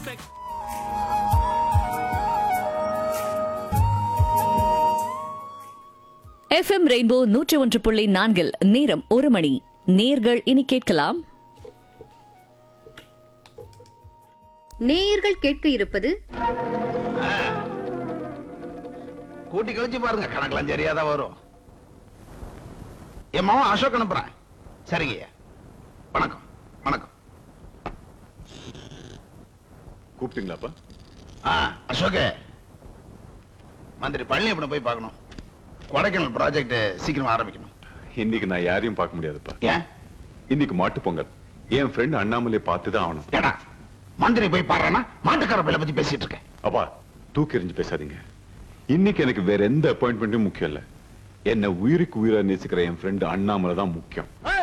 FM rainbow நூற்றி ஒன்று புள்ளி நான்கில் நேரம் ஒரு மணி நேர்கள் இனி கேட்கலாம் நேயர்கள் கேட்க இருப்பது கூட்டி கழிச்சு பாருங்க கணக்கெல்லாம் சரியாதான் வரும் என் மாவன் அசோக் அனுப்புறேன் சரிங்க வணக்கம் வணக்கம் கூப்பிட்டீங்களாப்பா ஆ அசோக் மந்திரி பழனியப்பனை போய் பார்க்கணும் கொடைக்கானல் ப்ராஜெக்ட் சீக்கிரம் ஆரம்பிக்கணும் இன்னைக்கு நான் யாரையும் பார்க்க முடியாதுப்பா ஏன் இன்னைக்கு மாட்டு பொங்கல் என் ஃப்ரெண்ட் அண்ணாமலை பார்த்து தான் ஆகணும் ஏடா மந்திரி போய் பாடுறேன்னா மாட்டுக்கார பையில பத்தி பேசிட்டு இருக்கேன் அப்பா தூக்கி எறிஞ்சு பேசாதீங்க இன்னைக்கு எனக்கு வேற எந்த அப்பாயின்மெண்ட்டும் முக்கியம் இல்ல என்ன உயிருக்கு உயிரா நேசிக்கிற என் ஃப்ரெண்ட் அண்ணாமலை தான் முக்கியம்